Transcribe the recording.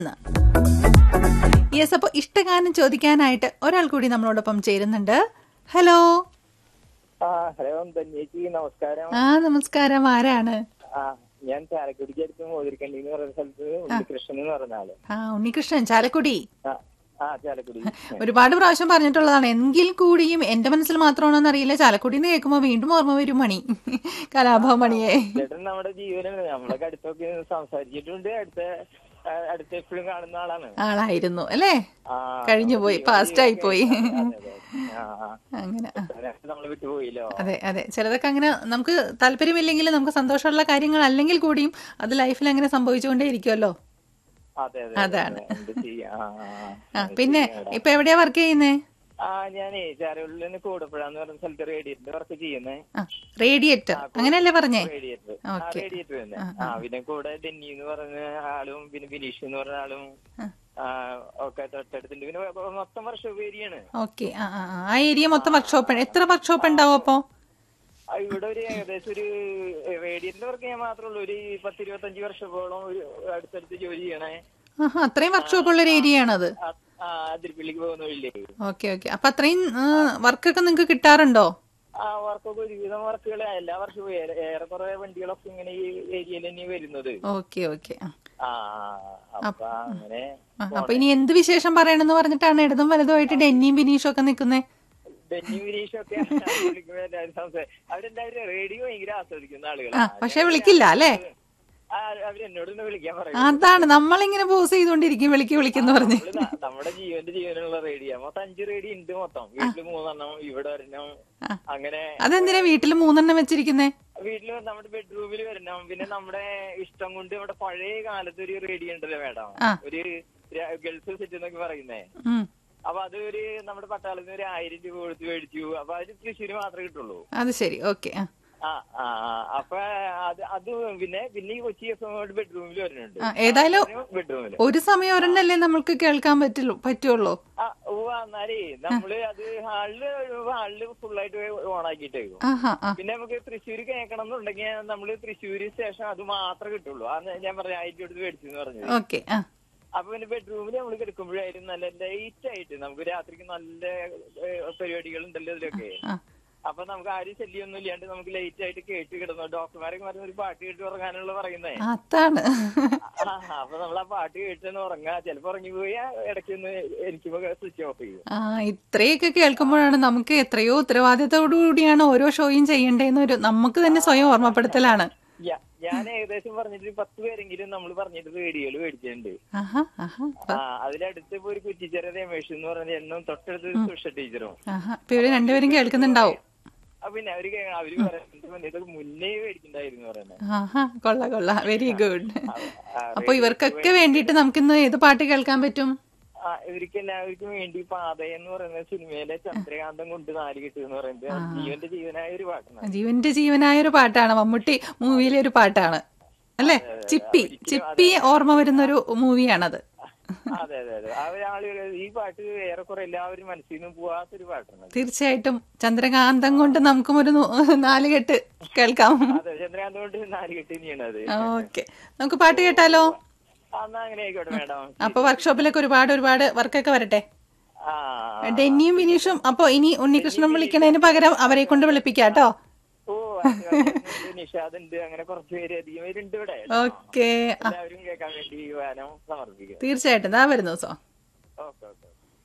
Yes അപ്പോൾ ഇഷ്ടഗാനം ചോദിക്കാനായിട്ട് ഒരാൾ കൂടി നമ്മളോടൊപ്പം ചേരുന്നുണ്ട് ഹലോ ആ ഹലോ ധന്യേച്ചി നമസ്കാരം ആ നമസ്കാരം ആരാണ് ആ ഞാൻ ചാലക്കുടിക്ക് അടുത്ത് മോതിരിക്കണ്ടി എന്ന് പറയുന്ന സ്ഥലത്ത് ഉണ്ണികൃഷ്ണൻ എന്ന് പറഞ്ഞ ആള് ആ ഉണ്ണികൃഷ്ണൻ ചാലക്കുടി ആ ആ ചാലക്കുടി ഒരുപാട് പ്രാവശ്യം പറഞ്ഞിട്ടുള്ളതാണ് എങ്കിൽ കൂടിയും എന്റെ മനസ്സിൽ മാത്രമാണെന്ന് അറിയില്ല ചാലക്കുടി എന്ന് കേൾക്കുമ്പോൾ വീണ്ടും ഓർമ്മ വരും മണി കലാഭവൻ മണിയെ ചേട്ടൻ നമ്മുടെ ജീവനാണ് നമ്മളൊക്കെ അടുത്തൊക്കെ സംസാരിച്ചിട്ടുണ്ട് അടുത്ത ആ, അടുത്ത് എപ്പോഴും കാണുന്ന ആളാണ് ആളായിരുന്നു അല്ലേ ആ കഴിഞ്ഞു പോയി ഫാസ്റ്റ് ആയി പോയി അതെ, അതെ. ആ, ആ. അങ്ങനെ ആ. അതിനകത്ത് നമ്മള് വിട്ടുപോയില്ലോ അതെ അതെ ചിലതൊക്കെ അങ്ങനെ നമുക്ക് താല്പര്യമില്ലെങ്കിൽ നമുക്ക് സന്തോഷമുള്ള കാര്യങ്ങൾ അല്ലെങ്കിൽ കൂടിയും അത് ലൈഫിൽ അങ്ങനെ സംഭവിച്ചുകൊണ്ടേ ഇരിക്കുമല്ലോ അതെ അതെ അതാണ്. അതെ. എന്ത് ചെയ്യാ ആ, ആ, ആ ആ. പിന്നെ ഇപ്പൊ എവിടെയാ വർക്ക് ചെയ്യുന്നേ ആ ഞാനേ ചാരവള്ളിൽ നിന്ന് കൂടപ്പുഴന്ന് പറഞ്ഞ സ്ഥലത്ത് റേഡിയേറ്ററിന്റെ വർക്ക് ചെയ്യുന്നേ ആ റേഡിയേറ്റർ അങ്ങനെയല്ലേ പറഞ്ഞേ റേഡിയേറ്റർ ഓക്കേ. റേഡിയേറ്റർ തന്നെ ആ പിന്നെ കൂടെ ഡെന്നി എന്ന് പറഞ്ഞ ആളും പിന്നെ ബിനീഷ് എന്ന് പറഞ്ഞ ആളും ആ, ഒക്കെ തൊട്ടടുത്തുണ്ട് പിന്നെ മൊത്തം വർഷം ഏരിയാണ് ഓക്കെ ആ ആ ആ. ആ ഏരിയ മൊത്തം വർക്ക്ഷോപ്പ് എത്ര വർക്ക്ഷോപ്പ് ഉണ്ടാവും അപ്പോ ആ, ഇവിടെ ഒരു ഏകദേശം ഒരു റേഡിയേറ്ററിന്റെ വർക്ക് ഞാൻ മാത്രമേ ഉള്ളൂ ഒരു പത്ത് ഇരുപത്തഞ്ച് വർഷത്തോളം ഒരു അടുത്തടുത്ത് ജോലി ചെയ്യണേ ആഹാ അത്രയും വർക്ക്ഷോപ്പ് ഉള്ള ഒരു ഏരിയ ആണത് ആ, ആ അതിരിപ്പള്ളിക്ക് പോകുന്ന വഴിയില്ലേ ഓക്കെ ഓക്കെ അപ്പൊ അത്രയും വർക്കൊക്കെ നിങ്ങൾക്ക് കിട്ടാറുണ്ടോ ആ വർക്കൊക്കെ ഒരുവിധം വർക്കുകൾ എല്ലാ വർഷവും ഏറെ- ഏറെക്കുറെ വണ്ടികളൊക്കെ ഇങ്ങനെ ഈ ഏരിയയിൽ തന്നെ വരുന്നത് ഓക്കെ ഓക്കെ ആ അപ്പൊ അങ്ങനെ അപ്പൊ ഇനി എന്ത് വിശേഷം പറയണമെന്ന് പറഞ്ഞിട്ടാണ് ഇടതും വലതുമായിട്ട് ഡെന്നിയും ബിനീഷും ഒക്കെ നിൽക്കുന്നേ ബെന്നി വിനീഷൊക്കെ വിളിക്കുമ്പോ എല്ലാവരും സംസാ- അവരെല്ലാവരും റേഡിയോ ഭയങ്കര ആസ്വദിക്കുന്ന ആ ആളുകളാണ് പക്ഷെ വിളിക്കില്ല അല്ലേ ആ, അവരെന്നോടൊന്ന് വിളിക്കാൻ പറയും അതാണ് നമ്മളിങ്ങനെ പോസ് ചെയ്തോണ്ടിരിക്കും വിളിക്ക് വിളിക്കുന്നു പറഞ്ഞ് നമ്മള് ന- നമ്മുടെ ജീവന്റെ ജീവനുള്ള റേഡിയോ മൊത്തം അഞ്ച് റേഡിയോ ഉണ്ട് മൊത്തം വീട്ടില് മൂന്നെണ്ണം ഇവിടെ ഒരെണ്ണം ആ. അങ്ങനെ അതെന്തിനാ വീട്ടിൽ മൂന്നെണ്ണം വെച്ചിരിക്കുന്നേ വീട്ടില് നമ്മുടെ ബെഡ്റൂമിൽ വരണം പിന്നെ നമ്മുടെ ഇഷ്ടം കൊണ്ട് ഇവിടെ പഴയ കാലത്ത് ഒരു റേഡിയോ ഉണ്ടല്ലോ മേഡം ആ. ഒരു ര- ഗൾഫ് സെറ്റ് എന്നൊക്കെ പറയുന്നേ ഉം അപ്പൊ അത് ഒരു നമ്മുടെ പട്ടാളത്തിൽ നിന്ന് ഒരു ആയിരം രൂപ കൊടുത്ത് മേടിച്ചു അപ്പൊ അത് തൃശ്ശൂര് മാത്രമേ കിട്ടുള്ളൂ അത് ശരി ഓക്കെ ആ ആ ആ ആ. അപ്പൊ അത് അത് പിന്നെ പിന്നെ ഈ കൊച്ചി എഫ് എം ബെഡ്റൂമിൽ വരുന്നുണ്ട് ആ, ഏതായാലും ബെഡ്റൂമില് ഒരു സമയം ഒരെണ്ണല്ലേ നമ്മൾക്ക് കേൾക്കാൻ പറ്റുള്ളൂ പറ്റുള്ളൂ ആ ഓ എന്നാലേ നമ്മള് അത് ഹാളില് ഹാളില് ഫുള്ളായിട്ട് ഓണാക്കിയിട്ടേക്കും ആഹാ ആ പിന്നെ നമുക്ക് തൃശ്ശൂര് കേൾക്കണം എന്നുണ്ടെങ്കിൽ നമ്മള് തൃശ്ശൂര് സ്റ്റേഷൻ അത് മാത്രമേ കിട്ടുള്ളൂ അത് ഞാൻ പറഞ്ഞ ആയിരത്തി കൊടുത്ത് മേടിച്ചു എന്ന് പറഞ്ഞത് ഓക്കെ ആ അപ്പൊ പിന്നെ ബെഡ്റൂമിൽ നമ്മൾ കിടക്കുമ്പോഴായിരുന്നു നല്ല ലൈറ്റ് ആയിട്ട് നമുക്ക് രാത്രിക്ക് നല്ല പരിപാടികൾ ഉണ്ടല്ലോ ഇതിലൊക്കെ ആ അപ്പൊ നമുക്ക് ആരും ശല്യമൊന്നും ഇല്ലാണ്ട് നമുക്ക് ലൈറ്റ് ആയിട്ട് കേട്ട് കിടന്നു ഡോക്ടർമാരൊക്കെ പറഞ്ഞ ഒരു പാട്ട് കേട്ട് ഉറങ്ങാനുള്ള പറയുന്നേ അതാണ് ആ, അപ്പൊ നമ്മൾ ആ പാട്ട് കേട്ടെന്ന് ഉറങ്ങാ ചിലപ്പോ ഉറങ്ങി പോയി ഇടയ്ക്കൊന്ന് എനിക്കുമ്പോ സ്വിച്ച് ഓഫ് ചെയ്യും ആ ഇത്രയൊക്കെ കേൾക്കുമ്പോഴാണ് നമുക്ക് എത്രയോ ഉത്തരവാദിത്തത്തോടു കൂടിയാണ് ഓരോ ഷോയും ചെയ്യേണ്ടതെന്ന് ഒരു നമുക്ക് തന്നെ സ്വയം ഓർമ്മപ്പെടുത്തലാണ് ഞാ- ഞാൻ ഏകദേശം പറഞ്ഞിട്ട് ഒരു പത്ത് പേരെങ്കിലും നമ്മൾ പറഞ്ഞിട്ട് റേഡിയോയിൽ മേടിച്ചിട്ടുണ്ട് ആഹാ ആഹാ ആ അതിലടുത്ത് ഇപ്പൊ ഒരു കുറ്റിച്ചെറ രമേഷ് എന്ന് പറഞ്ഞ എന്നും തൊട്ടടുത്ത് ഒരു സുഷ ടീച്ചറും ആഹാ ഇപ്പൊ ഇവര് രണ്ടുപേരും കേൾക്കുന്നുണ്ടാവും ആ, പിന്നെ അവര് കേ- അവര് പറയുന്നത് ഇതൊക്കെ മുന്നേ മേടിക്കണ്ടായിരുന്നു പറയുന്നത് ആഹാ കൊള്ള കൊള്ള വെരി ഗുഡ് ആ, അപ്പൊ ഇവർക്കൊക്കെ വേണ്ടിയിട്ട് നമുക്കിന്ന് ഏത് പാട്ട് കേൾക്കാൻ പറ്റും ആ ഇവർക്ക് എല്ലാവർക്കും വേണ്ടി പാത എന്ന് പറയുന്ന സിനിമയിലെ ചന്ദ്രകാന്തം കൊണ്ട് നാല് കിട്ടുക എന്ന് പറയുന്നത് ജീവന്റെ ജീവനായ ഒരു പാട്ടാണ് ജീവന്റെ ജീവനായ ഒരു പാട്ടാണ് മമ്മൂട്ടി മൂവിയിലെ ഒരു പാട്ടാണ് അല്ലേ ചിപ്പി ചിപ്പി ഓർമ്മ വരുന്ന ഒരു മൂവിയാണത് അതെ അതെ അതെ ആ ഒരാളുകൾ ഈ പാട്ട് ഏറെക്കുറെ എല്ലാവരും മനസ്സിൽ നിന്ന് പോവാത്തൊരു പാട്ടാണ് അത്. തീർച്ചയായിട്ടും ചന്ദ്രകാന്തം കൊണ്ട് നമുക്കും ഒരു നൂ- നാലുകെട്ട് കേൾക്കാം അതെ ചന്ദ്രകാന്തം കൊണ്ട് നാല് കെട്ട് തന്നെയാണ് അത് ഓക്കെ നമുക്ക് പാട്ട് കേട്ടാലോ ആ, എന്നാ അങ്ങനെ ആയിക്കോട്ടെ മേഡം അപ്പൊ വർക്ക്ഷോപ്പിലൊക്കെ ഒരുപാട് ഒരുപാട് വർക്കൊക്കെ വരട്ടെ ആ ഡെന്നിയും വിനീഷും അപ്പൊ ഇനി ഉണ്ണികൃഷ്ണൻ വിളിക്കണതിന് പകരം അവരെ കൊണ്ട് വിളിപ്പിക്കാട്ടോ ഓ അത് ഉണ്ട്, നിഷാദ് ഉണ്ട് അങ്ങനെ കുറച്ച് പേര് അധികം പേരുണ്ട് ഇവിടെ ഓക്കെ എല്ലാവരും കേൾക്കാൻ വേണ്ടി ഈ ഗാനം സമർപ്പിക്കും തീർച്ചയായിട്ടും ദാ വരുന്നു സോ ഓക്കെ ഓക്കെ